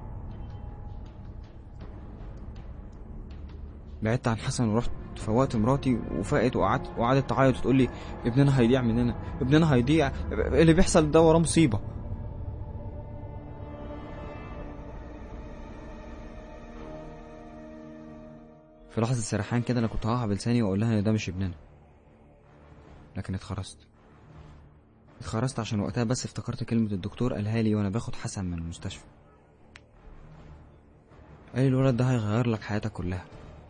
بعدت عن حسن ورحت فوقت مراتي وفقت وقعدت وقعدت تعيط وتقول لي ابننا هيضيع مننا ابننا هيضيع اللي بيحصل ده وراه مصيبه في لحظة سرحان كده أنا كنت هقع بلساني وأقول لها إن ده مش ابننا لكن اتخرست اتخرست عشان وقتها بس افتكرت كلمة الدكتور قالها لي وأنا باخد حسن من المستشفى قال لي الولد ده هيغير لك حياتك كلها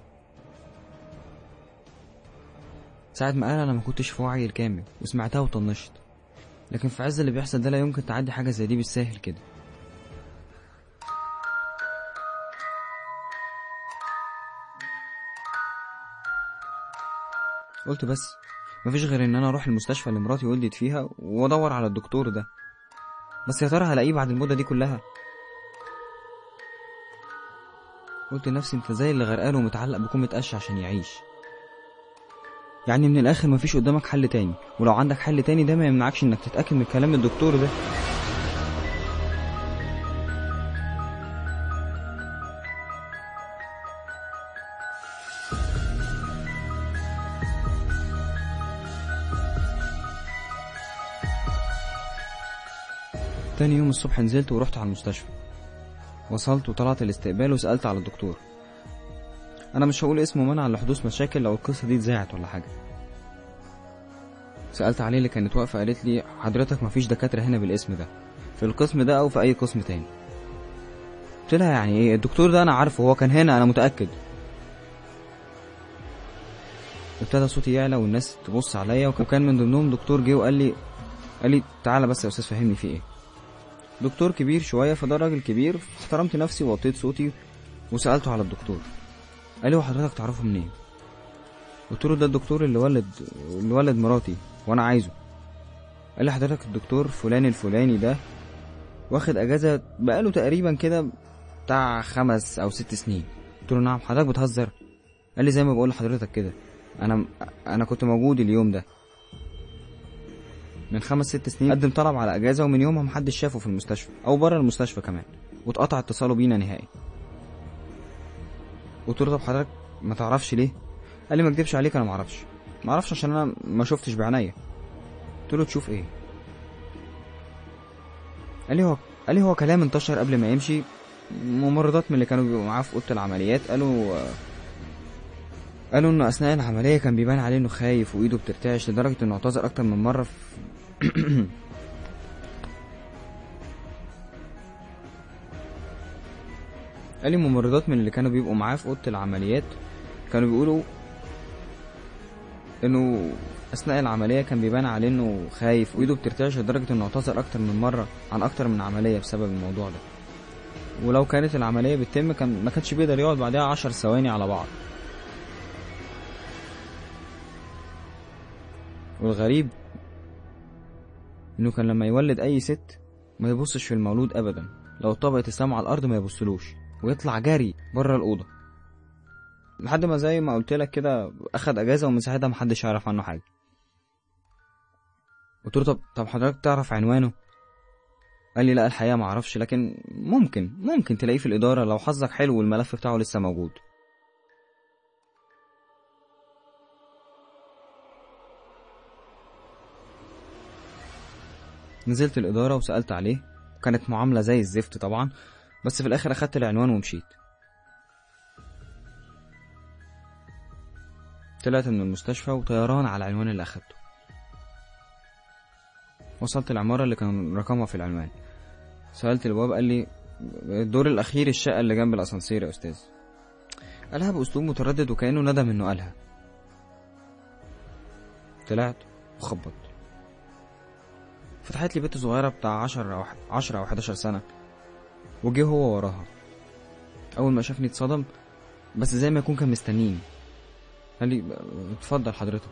ساعة ما قال أنا ما كنتش في وعي الكامل وسمعتها وطنشت لكن في عز اللي بيحصل ده لا يمكن تعدي حاجة زي دي بالساهل كده قلت بس مفيش غير ان انا اروح المستشفى اللي مراتي ولدت فيها وادور على الدكتور ده بس يا ترى هلاقيه بعد المده دي كلها قلت لنفسي انت زي اللي غرقان ومتعلق بكم متقش عشان يعيش يعني من الاخر مفيش قدامك حل تاني ولو عندك حل تاني ده ما يمنعكش انك تتاكد من كلام الدكتور ده تاني يوم الصبح نزلت ورحت على المستشفى وصلت وطلعت الاستقبال وسألت على الدكتور أنا مش هقول اسمه منع لحدوث مشاكل لو القصة دي اتذاعت ولا حاجة سألت عليه اللي كانت واقفة قالت لي حضرتك مفيش دكاترة هنا بالاسم ده في القسم ده أو في أي قسم تاني قلت لها يعني ايه الدكتور ده أنا عارفه هو كان هنا أنا متأكد ابتدى صوتي يعلى والناس تبص عليا وكان من ضمنهم دكتور جه وقال لي قال لي تعالى بس يا استاذ فهمني في ايه دكتور كبير شويه فده راجل كبير احترمت نفسي ووطيت صوتي وسالته على الدكتور قال لي وحضرتك تعرفه منين قلت له ده الدكتور اللي ولد اللي ولد مراتي وانا عايزه قال لي حضرتك الدكتور فلان الفلاني ده واخد اجازه بقاله تقريبا كده بتاع خمس او ست سنين قلت له نعم حضرتك بتهزر قال لي زي ما بقول لحضرتك كده انا انا كنت موجود اليوم ده من خمس ست سنين قدم طلب على اجازه ومن يومها محدش شافه في المستشفى او بره المستشفى كمان واتقطع اتصاله بينا نهائي قلت له طب حضرتك ما تعرفش ليه قال لي ما اكدبش عليك انا ما اعرفش ما اعرفش عشان انا ما شفتش بعينيا قلت له تشوف ايه قال لي هو قال لي هو كلام انتشر قبل ما يمشي ممرضات من اللي كانوا بيبقوا معاه في اوضه العمليات قالوا قالوا انه اثناء العمليه كان بيبان عليه انه خايف وايده بترتعش لدرجه انه اعتذر اكتر من مره في قال لي ممرضات من اللي كانوا بيبقوا معاه في اوضه العمليات كانوا بيقولوا انه اثناء العمليه كان بيبان عليه انه خايف وايده بترتعش لدرجه انه اعتذر اكتر من مره عن اكتر من عمليه بسبب الموضوع ده ولو كانت العمليه بتتم كان ما كانش بيقدر يقعد بعدها عشر ثواني على بعض والغريب انه كان لما يولد اي ست ما يبصش في المولود ابدا لو طبقت السما على الارض ما يبصلوش ويطلع جري بره الاوضه لحد ما زي ما قلت لك كده اخد اجازه ومن ساعتها محدش يعرف عنه حاجه قلت له طب طب حضرتك تعرف عنوانه قال لي لا الحقيقه ما اعرفش لكن ممكن ممكن تلاقيه في الاداره لو حظك حلو والملف بتاعه لسه موجود نزلت الإدارة وسألت عليه كانت معاملة زي الزفت طبعا بس في الآخر أخدت العنوان ومشيت طلعت من المستشفى وطيران على العنوان اللي أخدته وصلت العمارة اللي كان رقمها في العنوان سألت البواب قال لي الدور الأخير الشقة اللي جنب الأسانسير يا أستاذ قالها بأسلوب متردد وكأنه ندم إنه قالها طلعت وخبطت فتحت لي بنت صغيرة بتاع عشر أو عشرة أو حداشر سنة وجه هو وراها أول ما شافني اتصدم بس زي ما يكون كان مستنيني قال لي اتفضل حضرتك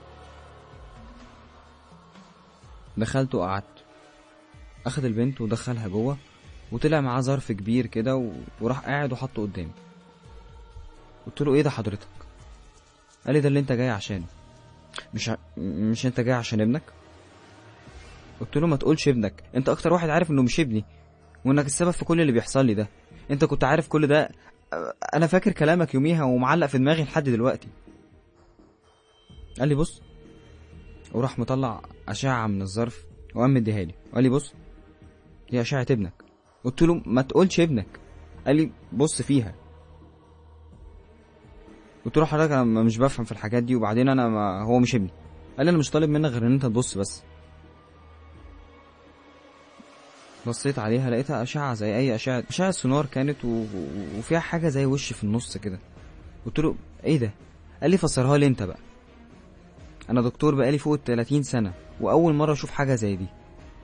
دخلت وقعدت أخد البنت ودخلها جوه وطلع معاه ظرف كبير كده و... وراح قاعد وحطه قدامي قلت له ايه ده حضرتك قال لي ده اللي انت جاي عشانه مش ع... مش انت جاي عشان ابنك قلت له ما تقولش ابنك انت اكتر واحد عارف انه مش ابني وانك السبب في كل اللي بيحصل لي ده انت كنت عارف كل ده انا فاكر كلامك يوميها ومعلق في دماغي لحد دلوقتي قال لي بص وراح مطلع اشعه من الظرف وقام مديها لي وقال لي بص دي اشعه ابنك قلت له ما تقولش ابنك قال لي بص فيها قلت له حضرتك انا مش بفهم في الحاجات دي وبعدين انا ما هو مش ابني قال لي انا مش طالب منك غير ان انت تبص بس بصيت عليها لقيتها أشعة زي أي أشعة أشعة سونار كانت و... و... وفيها حاجة زي وش في النص كده قلت له إيه ده؟ قال لي فسرها لي أنت بقى أنا دكتور بقالي فوق التلاتين سنة وأول مرة أشوف حاجة زي دي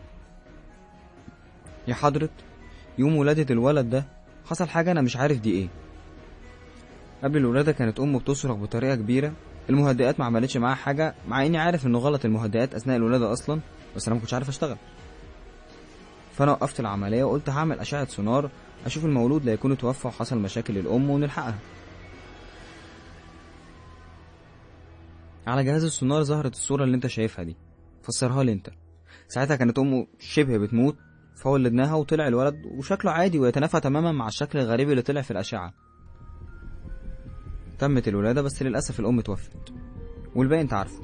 يا حضرة يوم ولادة الولد ده حصل حاجة أنا مش عارف دي إيه قبل الولادة كانت أمه بتصرخ بطريقة كبيرة المهدئات ما عملتش معاه حاجه مع اني عارف انه غلط المهدئات اثناء الولاده اصلا بس انا ما كنتش عارف اشتغل فانا وقفت العمليه وقلت هعمل اشعه سونار اشوف المولود لا يكون اتوفى وحصل مشاكل للام ونلحقها على جهاز السونار ظهرت الصوره اللي انت شايفها دي فسرها لي انت ساعتها كانت امه شبه بتموت فولدناها وطلع الولد وشكله عادي ويتنافى تماما مع الشكل الغريب اللي طلع في الاشعه تمت الولاده بس للاسف الام توفت والباقي انت عارفه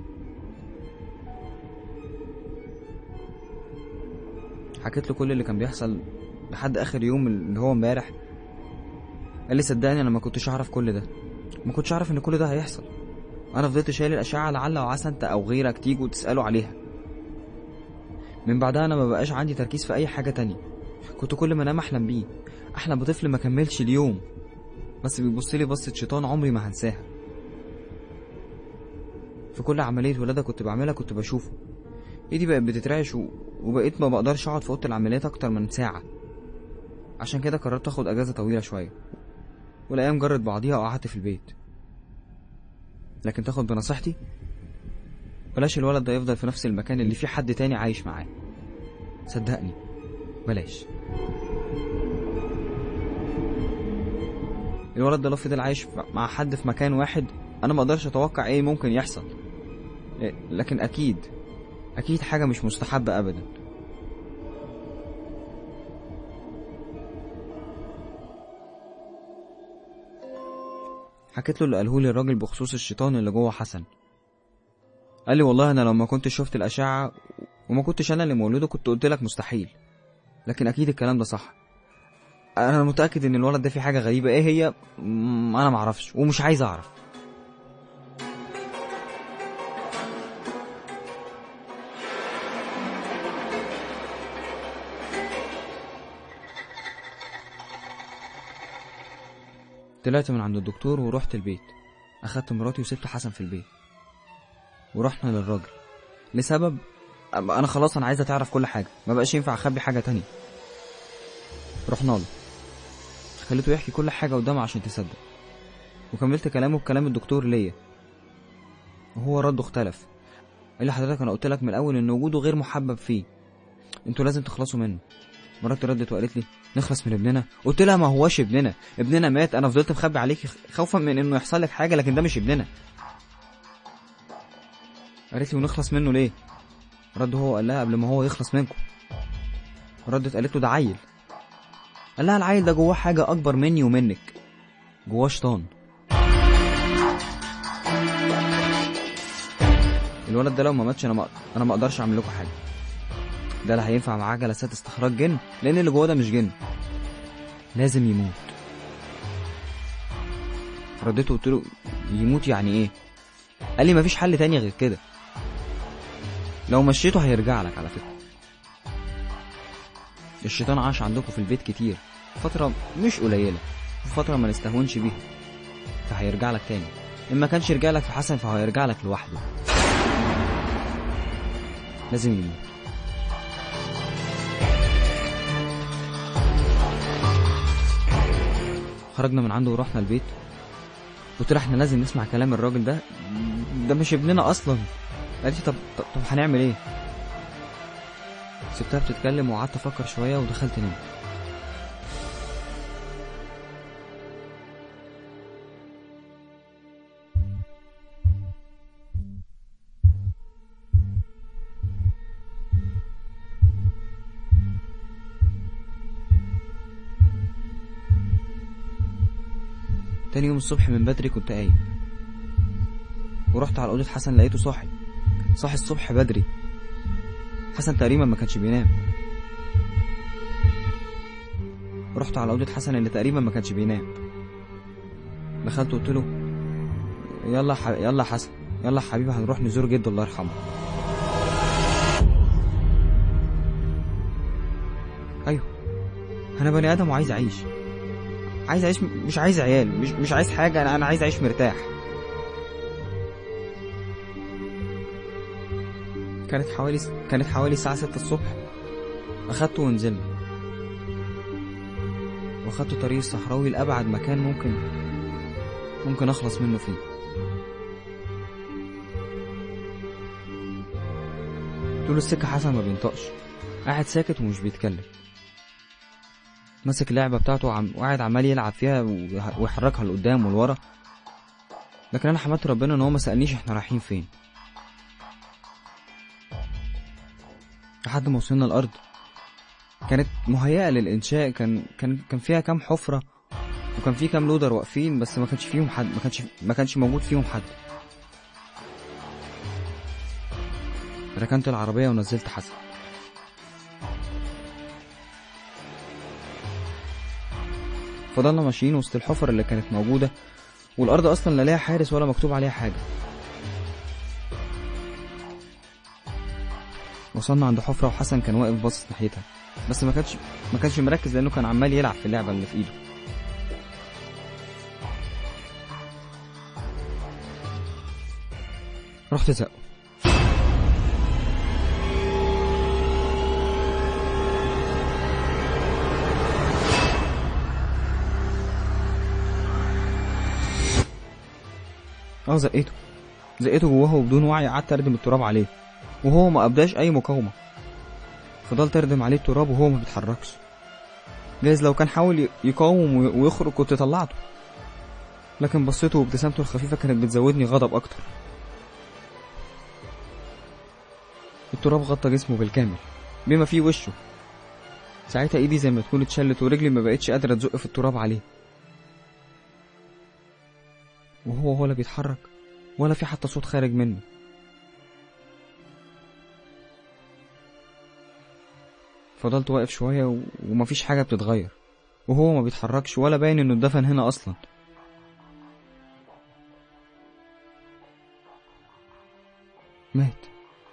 حكيت له كل اللي كان بيحصل لحد اخر يوم اللي هو امبارح قال لي صدقني انا ما كنتش اعرف كل ده ما كنتش اعرف ان كل ده هيحصل انا فضلت شايل الاشعه لعل وعسى انت او غيرك تيجوا تسالوا عليها من بعدها انا ما بقاش عندي تركيز في اي حاجه تانية كنت كل ما انام احلم بيه احلم بطفل ما كملش اليوم بس بيبص لي بصه شيطان عمري ما هنساها في كل عمليه ولاده كنت بعملها كنت بشوفه ايدي بقت بتترعش و... وبقيت ما بقدرش اقعد في اوضه العمليات اكتر من ساعه عشان كده قررت اخد اجازه طويله شويه والايام جرت بعضيها وقعدت في البيت لكن تاخد بنصيحتي بلاش الولد ده يفضل في نفس المكان اللي فيه حد تاني عايش معاه صدقني بلاش الولد ده لو فضل عايش مع حد في مكان واحد انا ما اقدرش اتوقع ايه ممكن يحصل إيه، لكن اكيد اكيد حاجه مش مستحبه ابدا حكيت له اللي قاله لي الراجل بخصوص الشيطان اللي جوه حسن قال لي والله انا لو ما كنتش شفت الاشعه وما كنتش انا اللي مولوده كنت قلت لك مستحيل لكن اكيد الكلام ده صح انا متاكد ان الولد ده فيه حاجه غريبه ايه هي م- انا معرفش ومش عايز اعرف طلعت من عند الدكتور ورحت البيت اخدت مراتي وسبت حسن في البيت ورحنا للراجل لسبب أم- انا خلاص انا عايزه تعرف كل حاجه ما بقاش ينفع اخبي حاجه تانية رحنا له خليته يحكي كل حاجه قدامه عشان تصدق وكملت كلامه بكلام الدكتور ليا وهو رده اختلف قال لي حضرتك انا قلت لك من الاول ان وجوده غير محبب فيه انتوا لازم تخلصوا منه مراتي ردت وقالت لي نخلص من ابننا قلت لها ما هوش ابننا ابننا مات انا فضلت مخبي عليك خوفا من انه يحصل لك حاجه لكن ده مش ابننا قالت لي ونخلص منه ليه رد هو قال لها قبل ما هو يخلص منكم ردت قالت له ده عيل قال لها العيل ده جواه حاجه اكبر مني ومنك جواه شيطان الولد ده لو ما ماتش انا ما انا ما اقدرش اعمل لكم حاجه ده لا هينفع معاه جلسات استخراج جن لان اللي جواه ده مش جن لازم يموت رديته قلت له يموت يعني ايه قال لي مفيش حل تاني غير كده لو مشيته هيرجع لك على فكره الشيطان عاش عندكم في البيت كتير فترة مش قليلة فترة ما نستهونش بيها فهيرجع لك تاني إن ما كانش يرجع لك في حسن فهيرجع لك لوحده لازم يموت خرجنا من عنده ورحنا البيت قلت له احنا لازم نسمع كلام الراجل ده ده مش ابننا اصلا قالت لي طب طب, طب هنعمل ايه سبتها بتتكلم وقعدت افكر شويه ودخلت نمت تاني يوم الصبح من بدري كنت قايم ورحت على أوضة حسن لقيته صاحي صاحي الصبح بدري حسن تقريبا ما كانش بينام رحت على أوضة حسن اللي تقريبا ما كانش بينام دخلت قلت له يلا ح... يلا يا حسن يلا يا حبيبي هنروح نزور جده الله يرحمه ايوه انا بني ادم وعايز اعيش عايز اعيش مش عايز عيال مش مش عايز حاجه انا انا عايز اعيش مرتاح كانت حوالي كانت حوالي الساعة ستة الصبح أخدته ونزلنا وأخدت طريق الصحراوي لأبعد مكان ممكن ممكن أخلص منه فيه طول السكة حسن ما بينطقش قاعد ساكت ومش بيتكلم ماسك اللعبة بتاعته وعم... وقاعد عمال يلعب فيها ويه- ويحركها لقدام ولورا لكن انا حمدت ربنا ان هو ما سألنيش احنا رايحين فين لحد ما وصلنا الارض كانت مهيئة للإنشاء كان كان كان فيها كام حفرة وكان في كام لودر واقفين بس ما كانش فيهم حد ما كانش ما كانش موجود فيهم حد ركنت العربية ونزلت حسن فضلنا ماشيين وسط الحفر اللي كانت موجودة والأرض أصلا لا ليها حارس ولا مكتوب عليها حاجة وصلنا عند حفرة وحسن كان واقف باصص ناحيتها بس ما كانش ما كانش مركز لأنه كان عمال يلعب في اللعبة اللي في إيده رحت زقه اه زقيته زقيته جواه وبدون وعي قعدت اردم التراب عليه وهو ما ابداش اي مقاومه فضلت اردم عليه التراب وهو ما بيتحركش جايز لو كان حاول ي- يقاوم وي- ويخرج كنت طلعته لكن بصيته وابتسامته الخفيفه كانت بتزودني غضب اكتر التراب غطى جسمه بالكامل بما فيه وشه ساعتها ايدي زي ما تكون اتشلت ورجلي ما بقتش قادره تزق في التراب عليه وهو ولا بيتحرك ولا في حتى صوت خارج منه فضلت واقف شوية و... ومفيش حاجة بتتغير وهو ما بيتحركش ولا باين انه اتدفن هنا اصلا مات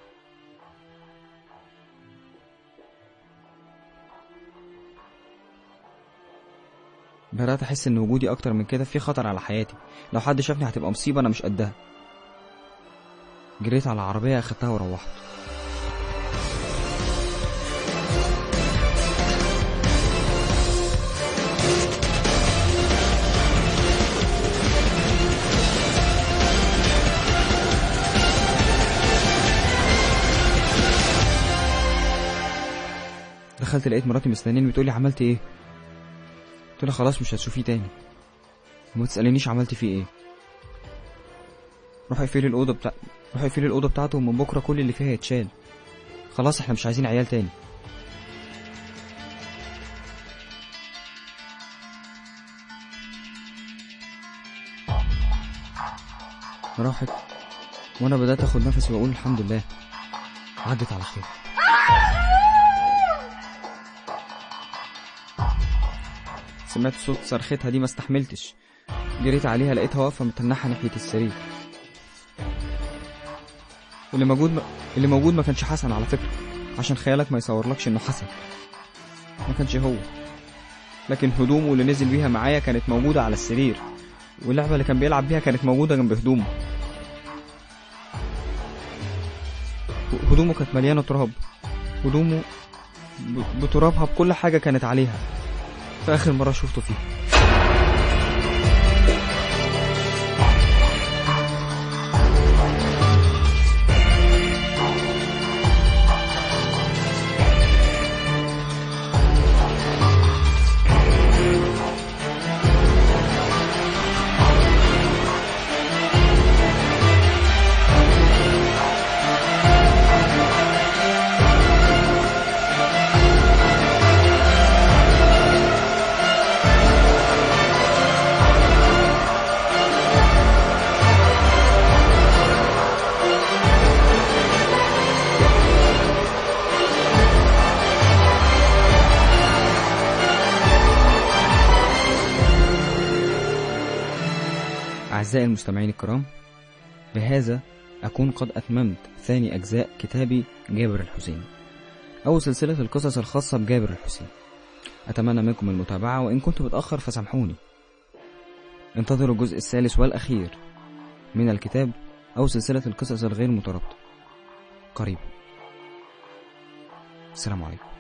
بدأت أحس إن وجودي أكتر من كده في خطر على حياتي لو حد شافني هتبقى مصيبة أنا مش قدها جريت على العربية أخدتها وروحت دخلت لقيت مراتي مستنياني بتقولي عملت ايه قلت لها خلاص مش هتشوفيه تاني وما تسألينيش عملت فيه ايه روح اقفلي الأوضة بتاع روح اقفلي الأوضة بتاعته ومن بكرة كل اللي فيها يتشال خلاص احنا مش عايزين عيال تاني راحت وانا بدأت اخد نفسي واقول الحمد لله عدت على خير سمعت صوت صرختها دي ما استحملتش جريت عليها لقيتها واقفة متنحة ناحية السرير واللي موجود ما... اللي موجود ما كانش حسن على فكرة عشان خيالك ما يصورلكش انه حسن ما كانش هو لكن هدومه اللي نزل بيها معايا كانت موجودة على السرير واللعبة اللي كان بيلعب بيها كانت موجودة جنب هدومه هدومه كانت مليانة تراب هدومه ب- بترابها بكل حاجة كانت عليها في آخر مرة شفته فيها أعزائي المستمعين الكرام بهذا أكون قد أتممت ثاني أجزاء كتابي جابر الحسين أو سلسلة القصص الخاصة بجابر الحسين أتمنى منكم المتابعة وإن كنت متأخر فسامحوني انتظروا الجزء الثالث والأخير من الكتاب أو سلسلة القصص الغير مترابطة قريبا السلام عليكم